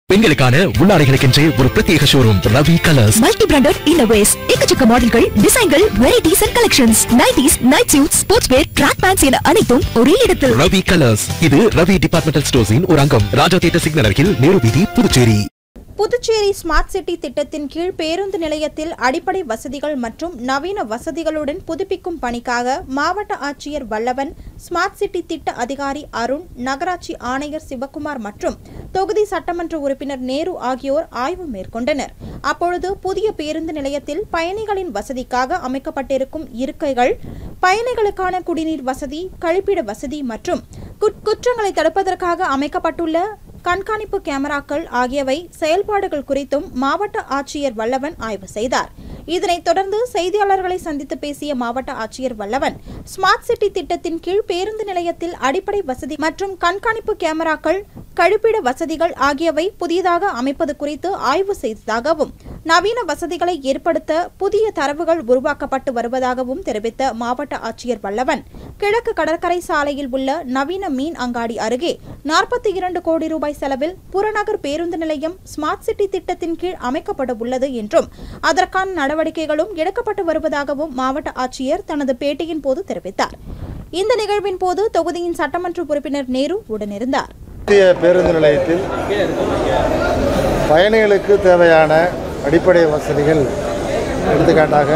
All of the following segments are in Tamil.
பெண்களுக்கான உள்ளாடைகளுக்கென்றே ஒரு பிரத்யேக showroom Ravi colours multi branded innerwears எக்கச்சக்க மாடல்கள் டிசைன்கள் varieties and collections nighties night suit sports wear track pants என அனைத்தும் ஒரே இடத்தில் ரவி கலர்ஸ் இது ரவி டிபார்ட்மெண்டல் ஸ்டோர்ஸின் ஒரு அங்கம் ராஜா தேட்டர் சிக்னல் அருகில் நேரு வீதி புதுச்சேரி புதுச்சேரி ஸ்மார்ட் சிட்டி திட்டத்தின் கீழ் பேருந்து நிலையத்தில் அடிப்படை வசதிகள் மற்றும் நவீன வசதிகளுடன் புதுப்பிக்கும் பணிக்காக மாவட்ட ஆட்சியர் வல்லவன் ஸ்மார்ட் சிட்டி திட்ட அதிகாரி அருண் நகராட்சி ஆணையர் சிவக்குமார் மற்றும் தொகுதி சட்டமன்ற உறுப்பினர் நேரு ஆகியோர் ஆய்வு மேற்கொண்டனர் அப்பொழுது புதிய பேருந்து நிலையத்தில் பயணிகளின் வசதிக்காக அமைக்கப்பட்டிருக்கும் இருக்கைகள் பயணிகளுக்கான குடிநீர் வசதி கழிப்பிட வசதி மற்றும் குட்- குற்றங்களை தடுப்பதற்காக அமைக்கப்பட்டுள்ள கண்காணிப்பு கேமராக்கள் ஆகியவை செயல்பாடுகள் குறித்தும் மாவட்ட ஆட்சியர் வல்லவன் ஆய்வு செய்தார் இதனைத் தொடர்ந்து செய்தியாளர்களை சந்தித்து பேசிய மாவட்ட ஆட்சியர் வல்லவன் ஸ்மார்ட் சிட்டி திட்டத்தின் கீழ் பேருந்து நிலையத்தில் அடிப்படை வசதி மற்றும் கண்காணிப்பு கேமராக்கள் கழிப்பிட வசதிகள் ஆகியவை புதியதாக அமைப்பது குறித்து ஆய்வு செய்ததாகவும் நவீன வசதிகளை ஏற்படுத்த புதிய தரவுகள் உருவாக்கப்பட்டு வருவதாகவும் தெரிவித்த மாவட்ட ஆட்சியர் வல்லவன் கிழக்கு கடற்கரை சாலையில் உள்ள நவீன மீன் அங்காடி அருகே நாற்பத்தி இரண்டு கோடி ரூபாய் செலவில் புறநகர் பேருந்து நிலையம் ஸ்மார்ட் சிட்டி திட்டத்தின் கீழ் அமைக்கப்பட உள்ளது என்றும் அதற்கான நடவடிக்கைகளும் எடுக்கப்பட்டு வருவதாகவும் மாவட்ட ஆட்சியர் தனது பேட்டியின் போது தெரிவித்தார் இந்த நிகழ்வின் போது தொகுதியின் சட்டமன்ற உறுப்பினர் நேரு உடனிருந்தார் புதிய பேருந்து நிலையத்தில் பயணிகளுக்கு தேவையான அடிப்படை வசதிகள் எடுத்துக்காட்டாக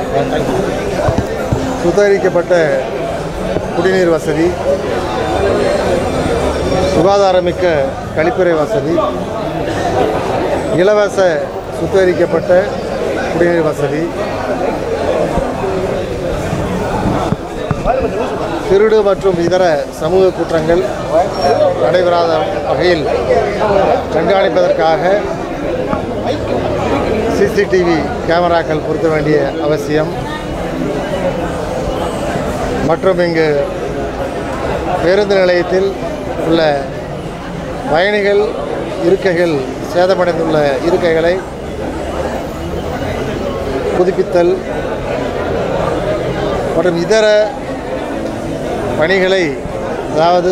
சுத்திகரிக்கப்பட்ட குடிநீர் வசதி சுகாதாரமிக்க கழிப்பறை வசதி இலவச சுத்திகரிக்கப்பட்ட குடிநீர் வசதி திருடு மற்றும் இதர சமூக குற்றங்கள் நடைபெறாத வகையில் கண்காணிப்பதற்காக சிசிடிவி கேமராக்கள் பொருத்த வேண்டிய அவசியம் மற்றும் இங்கு பேருந்து நிலையத்தில் உள்ள பயணிகள் இருக்கைகள் சேதமடைந்துள்ள இருக்கைகளை புதுப்பித்தல் மற்றும் இதர பணிகளை அதாவது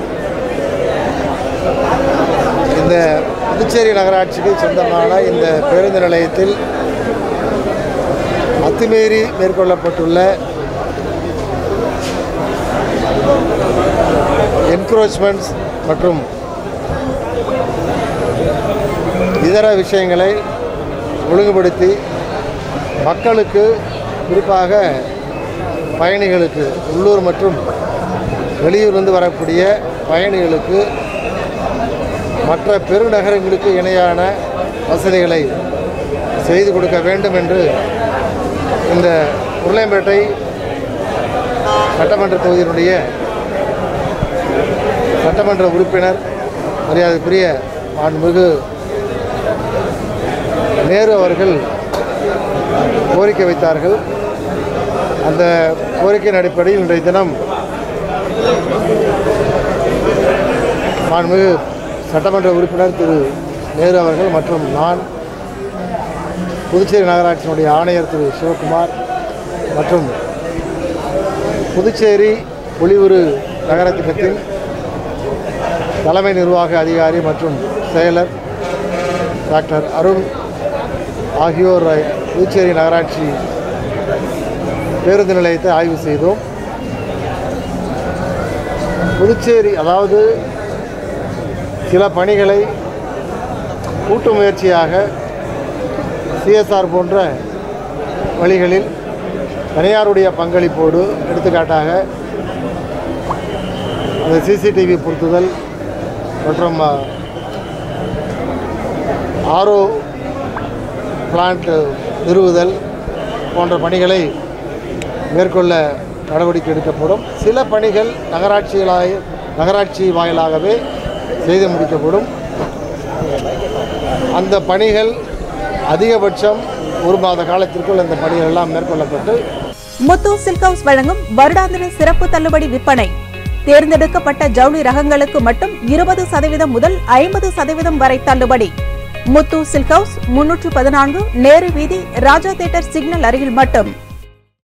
இந்த புதுச்சேரி நகராட்சிக்கு சொந்தமான இந்த பேருந்து நிலையத்தில் அத்துமீறி மேற்கொள்ளப்பட்டுள்ள என்க்ரோச்மெண்ட்ஸ் மற்றும் இதர விஷயங்களை ஒழுங்குபடுத்தி மக்களுக்கு குறிப்பாக பயணிகளுக்கு உள்ளூர் மற்றும் வெளியூர்லேருந்து வரக்கூடிய பயணிகளுக்கு மற்ற பெருநகரங்களுக்கு இணையான வசதிகளை செய்து கொடுக்க வேண்டும் என்று இந்த உருளையம்பேட்டை சட்டமன்ற தொகுதியினுடைய சட்டமன்ற உறுப்பினர் மரியாதைக்குரிய மாண்புமிகு நேரு அவர்கள் கோரிக்கை வைத்தார்கள் அந்த கோரிக்கையின் அடிப்படையில் இன்றைய தினம் மாண்புமிகு சட்டமன்ற உறுப்பினர் திரு நேரு அவர்கள் மற்றும் நான் புதுச்சேரி நகராட்சியினுடைய ஆணையர் திரு சிவகுமார் மற்றும் புதுச்சேரி பொலிவுறு நகர திட்டத்தின் தலைமை நிர்வாக அதிகாரி மற்றும் செயலர் டாக்டர் அருண் ஆகியோர் புதுச்சேரி நகராட்சி பேருந்து நிலையத்தை ஆய்வு செய்தோம் புதுச்சேரி அதாவது சில பணிகளை கூட்டு முயற்சியாக சிஎஸ்ஆர் போன்ற வழிகளில் தனியாருடைய பங்களிப்போடு எடுத்துக்காட்டாக அந்த சிசிடிவி பொருத்துதல் மற்றும் ஆரோ பிளான்ட் நிறுவுதல் போன்ற பணிகளை மேற்கொள்ள நடவடிக்கை எடுக்கப்படும் சில பணிகள் நகராட்சிகளாக நகராட்சி வாயிலாகவே செய்து முடிக்கப்படும் அந்த பணிகள் அதிகபட்சம் ஒரு மாத காலத்திற்குள் அந்த பணிகள் எல்லாம் மேற்கொள்ளப்பட்டு முத்து சில்க் ஹவுஸ் வழங்கும் வருடாந்திர சிறப்பு தள்ளுபடி விற்பனை தேர்ந்தெடுக்கப்பட்ட ஜவுளி ரகங்களுக்கு மட்டும் இருபது சதவீதம் முதல் ஐம்பது சதவீதம் வரை தள்ளுபடி முத்து சில்க் ஹவுஸ் முன்னூற்று பதினான்கு நேரு வீதி ராஜா தேட்டர் சிக்னல் அருகில் மட்டும்